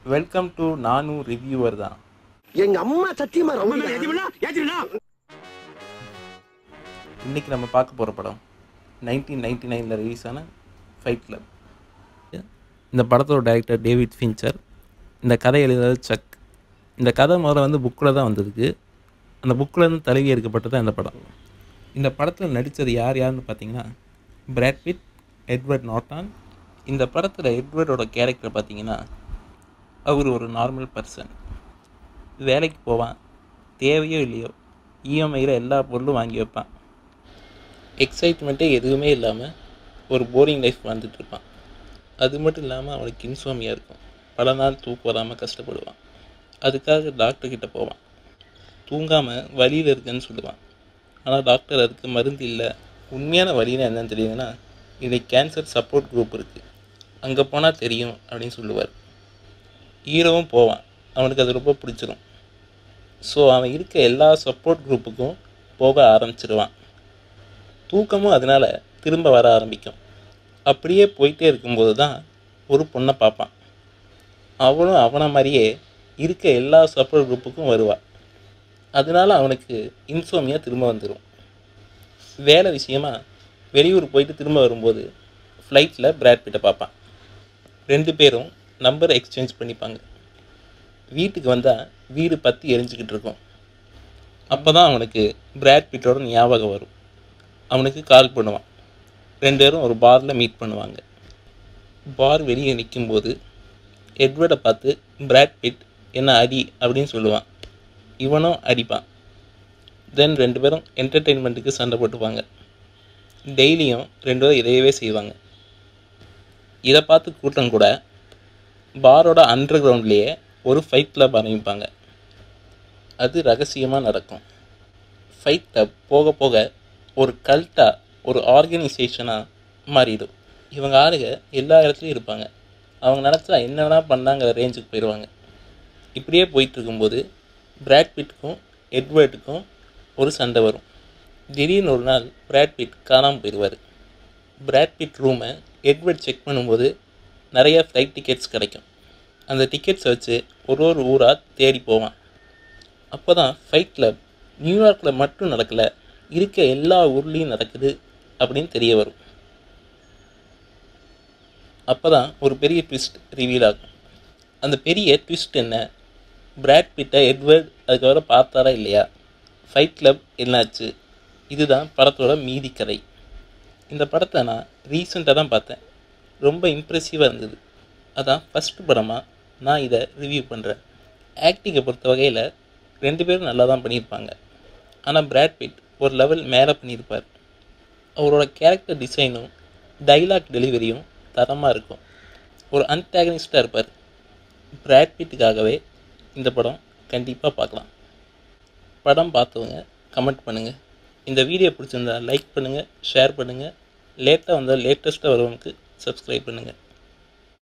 welcome to நானும் reviewer தான் எங்க அம்மா சத்தியமா ரவுடி இன்றைக்கி நம்ம பார்க்க போகிற படம் நைன்டீன் நைன்டி நைனில் ரிலீஸ் ஆன ஃபைட் கிளப் இந்த படத்தோட டைரக்டர் டேவிட் ஃபின்ச்சர் இந்த கதை எழுதுறது சக் இந்த கதை முதல்ல வந்து புக்கில் தான் வந்ததுக்கு அந்த புக்கில் இருந்து தழுவி எடுக்கப்பட்டது தான் இந்த படம் இந்த படத்தில் நடித்தது யார் யாருன்னு பார்த்தீங்கன்னா பிராட் பிட் எட்வர்ட் நாட்டான் இந்த படத்தில் எட்வர்டோட கேரக்டர் பார்த்தீங்கன்னா அவர் ஒரு நார்மல் பர்சன் வேலைக்கு போவான் தேவையோ இல்லையோ இஎம்ஐயில் எல்லா பொருளும் வாங்கி வைப்பான் எக்ஸைட்மெண்ட்டே எதுவுமே இல்லாமல் ஒரு போரிங் லைஃப் வாழ்ந்துட்டு இருப்பான் அது மட்டும் இல்லாமல் அவனுக்கு இன்சோமியா இருக்கும் பல நாள் தூக்கம் வராமல் கஷ்டப்படுவான் அதுக்காக டாக்டர் கிட்ட போவான் தூங்காமல் வலியில் இருக்குன்னு சொல்லுவான் ஆனால் டாக்டர் அதுக்கு மருந்து இல்லை உண்மையான வலின்னா என்னன்னு தெரியுதுன்னா இன்னைக்கு கேன்சர் சப்போர்ட் குரூப் இருக்குது அங்கே போனால் தெரியும் அப்படின்னு சொல்லுவார் ஹீரோவும் போவான் அவனுக்கு அது ரொம்ப பிடிச்சிரும் ஸோ அவன் இருக்க எல்லா சப்போர்ட் குரூப்புக்கும் போக ஆரம்பிச்சிடுவான் தூக்கமும் அதனால் திரும்ப வர ஆரம்பிக்கும் அப்படியே போயிட்டே இருக்கும்போது தான் ஒரு பொண்ணை பார்ப்பான் அவனும் அவனை மாதிரியே இருக்க எல்லா சப்போர்ட் குரூப்புக்கும் வருவாள் அதனால அவனுக்கு இன்சோமியா திரும்ப வந்துடும் வேலை விஷயமா வெளியூர் போயிட்டு திரும்ப வரும்போது ஃப்ளைட்டில் பிராட் பிட்டை பார்ப்பான் ரெண்டு பேரும் நம்பர் எக்ஸ்சேஞ்ச் பண்ணிப்பாங்க வீட்டுக்கு வந்தால் வீடு பற்றி எரிஞ்சுக்கிட்டு இருக்கும் அப்போ தான் அவனுக்கு பிராட் பிட்டோட ஞாபகம் வரும் அவனுக்கு கால் பண்ணுவான் ரெண்டு பேரும் ஒரு பாரில் மீட் பண்ணுவாங்க பார் வெளியே நிற்கும்போது எட்வர்டை பார்த்து பிராட் பிட் என்ன அடி அப்படின்னு சொல்லுவான் இவனும் அடிப்பான் தென் ரெண்டு பேரும் என்டர்டெயின்மெண்ட்டுக்கு சண்டை போட்டுப்பாங்க டெய்லியும் ரெண்டு பேரும் இதையவே செய்வாங்க இதை பார்த்து கூட்டம் கூட பாரோட அண்டர் கிரவுண்ட்லேயே ஒரு ஃபைட் கிளப் ஆரம்பிப்பாங்க அது ரகசியமாக நடக்கும் ஃபைட் கிளப் போக போக ஒரு கல்ட்டாக ஒரு ஆர்கனைசேஷனாக மாறிடும் இவங்க ஆளுங்க எல்லா இடத்துலையும் இருப்பாங்க அவங்க நினச்சா என்ன வேணால் பண்ணாங்கிற ரேஞ்சுக்கு போயிடுவாங்க இப்படியே போயிட்டு இருக்கும்போது பிராட் பிட்டுக்கும் எட்வர்டுக்கும் ஒரு சண்டை வரும் திடீர்னு ஒரு நாள் பிராட் பிட் காணாமல் போயிடுவார் பிராட் பிட் ரூமை எட்வர்ட் செக் பண்ணும்போது நிறைய ஃப்ளைட் டிக்கெட்ஸ் கிடைக்கும் அந்த டிக்கெட்ஸை வச்சு ஒரு ஒரு ஊராக தேடி போவான் அப்போ தான் ஃபைட் கிளப் நியூயார்க்கில் மட்டும் நடக்கலை இருக்க எல்லா ஊர்லேயும் நடக்குது அப்படின்னு தெரிய வரும் அப்போ தான் ஒரு பெரிய ட்விஸ்ட் ரிவீல் ஆகும் அந்த பெரிய ட்விஸ்ட் என்ன பிராட் பிட்டை எட்வர்ட் அதுக்கப்புறம் பார்த்தாரா இல்லையா ஃபைட் கிளப் என்னாச்சு இதுதான் படத்தோட மீதி கதை இந்த படத்தை நான் ரீசெண்டாக தான் பார்த்தேன் ரொம்ப இம்ப்ரெசிவாக இருந்தது அதான் ஃபஸ்ட்டு படமாக நான் இதை ரிவ்யூ பண்ணுறேன் ஆக்டிங்கை பொறுத்த வகையில் ரெண்டு பேரும் நல்லா தான் பண்ணியிருப்பாங்க ஆனால் பிராட் பிட் ஒரு லெவல் மேலே பண்ணியிருப்பார் அவரோட கேரக்டர் டிசைனும் டைலாக் டெலிவரியும் தரமாக இருக்கும் ஒரு அன்டாகனிஸ்டாக இருப்பார் பிராட் பிட்டுக்காகவே இந்த படம் கண்டிப்பாக பார்க்கலாம் படம் பார்த்தவங்க கமெண்ட் பண்ணுங்கள் இந்த வீடியோ பிடிச்சிருந்தா லைக் பண்ணுங்கள் ஷேர் பண்ணுங்கள் லேட்டாக வந்தால் லேட்டஸ்ட்டாக வரவங்களுக்கு சப்ஸ்கிரைப் பண்ணுங்கள்